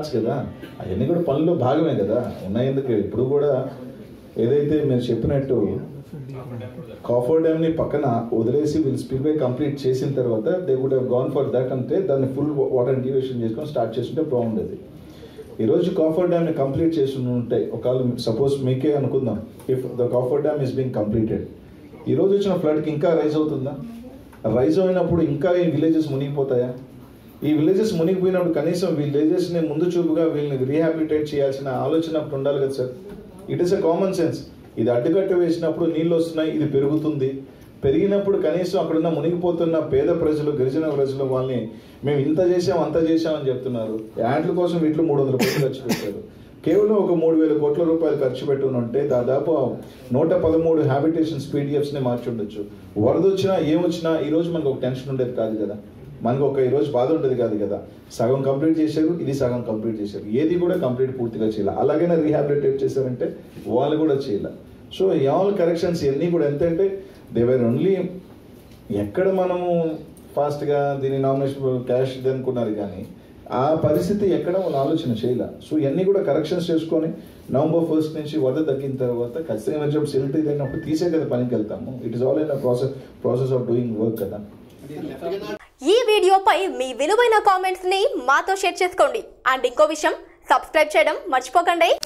parts కదా అవన్నీ కూడా పనుల్లో భాగమే కదా ఉన్నాయి ఎందుకు ఇప్పుడు కూడా ఏదైతే మీరు చెప్పినట్టు కాఫర్ డ్యామ్ ని పక్కన వదిలేసి వీళ్ళు స్పిల్వే కంప్లీట్ చేసిన తర్వాత they would have gone for that అంటే దాన్ని ఫుల్ వాటర్ ఇంటిగ్రేషన్ చేసుకొని స్టార్ట్ చేస్తుంటే బాగుండేది ఈ రోజు కాఫర్ డ్యామ్ ని కంప్లీట్ చేసి ఉంటే ఒకవేళ సపోజ్ మీకే అనుకుందాం if the coffer dam is being completed ఈ రోజు వచ్చిన ఫ్లడ్కి ఇంకా రైజ్ అవుతుందా రైజ్ అయినప్పుడు ఇంకా ఈ విలేజెస్ మునిగిపోతాయా ఈ విలేజెస్ మునిగిపోయినప్పుడు కనీసం విలేజెస్ని ముందు చూపుగా వీళ్ళని రీహాబిలిటేట్ చేయాల్సిన ఆలోచన అప్పుడు ఉండాలి కదా sir it is a common sense ఇది అడ్డుకట్ట వేసినప్పుడు నీళ్ళు వస్తున్నాయి ఇది పెరుగుతుంది పెరిగినప్పుడు కనీసం అక్కడున్న మునిగిపోతున్న పేద ప్రజలు గిరిజన ప్రజలు వాళ్ళని మేము ఇంత చేసాం అంత చేసాం అని చెప్తున్నారు యాంట్ల కోసం వీటిలో మూడు వందల కోట్లు ఖర్చు పెట్టారు కేవలం ఒక మూడు వేల కోట్ల రూపాయలు ఖర్చు పెట్టుకుంటే దాదాపు నూట పదమూడు హ్యాబిటేషన్స్ పీడిఎఫ్స్ని మార్చి ఉండొచ్చు వరద వచ్చినా ఏమొచ్చినా ఈ రోజు మనకు ఒక టెన్షన్ ఉండేది కాదు కదా మనకు ఒక ఈ రోజు బాధ ఉండేది కాదు కదా సగం కంప్లీట్ చేశారు ఇది సగం కంప్లీట్ చేశారు ఏది కూడా కంప్లీట్ పూర్తిగా చేయాలి అలాగైనా రీహాబిలిటేట్ చేశారంటే వాళ్ళు కూడా చేయాలి సో ఈ ఆల్ కరెక్షన్స్ ఇవన్నీ కూడా ఎంత అంటే దేవర్ ఓన్లీ ఎక్కడ మనము ఫాస్ట్గా దీని నామినేషన్ క్యాష్ ఇది అనుకున్నారు కానీ ఆ పరిస్థితి ఎక్కడ వాళ్ళు ఆలోచన చేయాల సో ఇవన్నీ కూడా కరెక్షన్స్ చేసుకొని నవంబర్ ఫస్ట్ నుంచి వరద తగ్గిన తర్వాత ఖచ్చితంగా కొంచెం సిల్ట్ అయినప్పుడు తీసే కదా పనికి వెళ్తాము it is all in process process of doing work కదా ఈ వీడియోపై మీ విలువైన కామెంట్స్ ని మాతో షేర్ చేసుకోండి అండ్ ఇంకో విషయం సబ్స్క్రైబ్ చేయడం మర్చిపోకండి